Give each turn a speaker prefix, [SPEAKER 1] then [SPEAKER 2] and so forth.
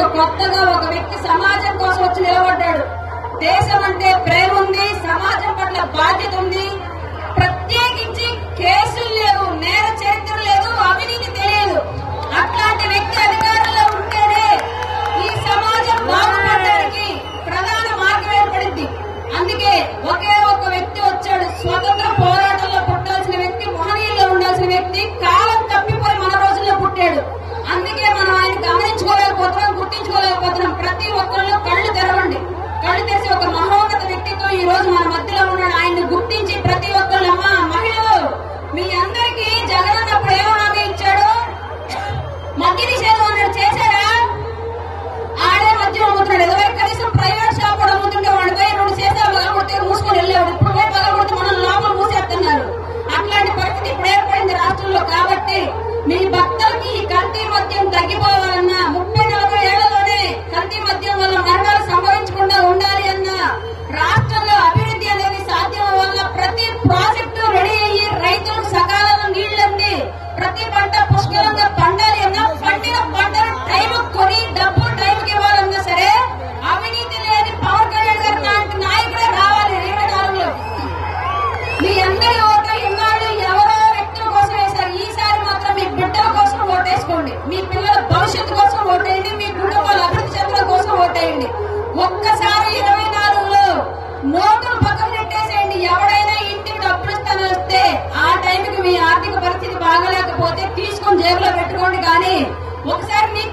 [SPEAKER 1] కొత్తగా ఒక వ్యక్తి సమాజం కోసం వచ్చి నిలబడ్డాడు దేశం అంటే ప్రేమ ఉంది సమాజం పట్ల బాధ్యత ఉంది ప్రత్యేకించి కేసులు లేవు నేర చరిత్ర లేదు అవినీతి తెలియదు అట్లాంటి వ్యక్తి అధికారంలో ఉంటేనే ఈ సమాజం బాగుపడడానికి ప్రధాన మార్గం ఏర్పడింది అందుకే ఒకే ఒక వ్యక్తి వచ్చాడు స్వతంత్ర పోరాటంలో పుట్టాల్సిన వ్యక్తి మహనీయుల్లో ఉండాల్సిన వ్యక్తి కాలం తప్పిపోయి మన రోజుల్లో పుట్టాడు అందుకే మనం ఆయన గమనించుకోలేకపోతున్నాం గుర్తించుకోలేకపోతున్నాం ప్రతి ఒక్కళ్ళు కళ్ళు తెరవండి కళ్ళు తెరిచి ఒక మహోన్నత వ్యక్తిత్వం ఈ రోజు మన మధ్యలో ఉన్నాడు ఆయన్ని గుర్తించి ప్రతి ఒక్కళ్ళమ్మ మహిళలు మీ అందరికీ జగన్ అప్పుడు ఏమో హామీ ఇచ్చాడు మద్య నిషేధం అన్నాడు చేశారా ఆడే మద్యం అమ్ముతున్నాడు ఏదో కనీసం ప్రైవేట్ షాప్ కూడా అమ్ముతుంటే వాడి పోయి రెండు చేసాలు పగలగొడితే మూసుకొని వెళ్ళేవాడు ఇప్పుడు పోయి పగలగొడితే మనం లోపల మూసేస్తున్నారు అట్లాంటి పరిస్థితి ఇప్పుడు ఏర్పడింది రాష్ట్రంలో కాబట్టి మీ భక్తులకి ఈ కల్తీ మద్యం తగ్గిపోవాలన్నా ముప్పై నలభై ఏళ్లలోనే కల్తీ మద్యం వల్ల మరణాలు సంభవించకుండా ఉండాలి అన్నా రాష్ట్రంలో అభివృద్ధి అనేది సాధ్యం వల్ల ప్రతి ప్రాజెక్టు రెడీ అయ్యి రైతులకు సకాలంలో నీళ్లండి ప్రతి పంట పుష్కలంగా పండాలి అన్నా పండిన పంటను టైం కొని డబ్బు టైంకి ఇవ్వాలన్నా సరే అవినీతి లేని పవన్ కళ్యాణ్ గారు లాంటి నాయకుడే రావాలి రేపు కాలంలో మీ అందరి ఓట్లు ఇన్నాళ్ళు ఎవరో వ్యక్తుల కోసం వేశారు ఈసారి మాత్రం మీ బిడ్డల కోసం ఓటేసుకోండి మీ పిల్లల భవిష్యత్తు కోసం ఓటేయండి మీ కుటుంబాల అభివృద్ధి చెందడం కోసం ఓటేయండి ఒక్కసారి ఇరవై నాలుగులో నోటును పక్కన పెట్టేసేయండి ఎవడైనా ఇంటికి డబ్బులు ఇస్తాను వస్తే ఆ టైంకి మీ ఆర్థిక పరిస్థితి బాగలేకపోతే తీసుకొని జేబులో పెట్టుకోండి కానీ ఒకసారి మీ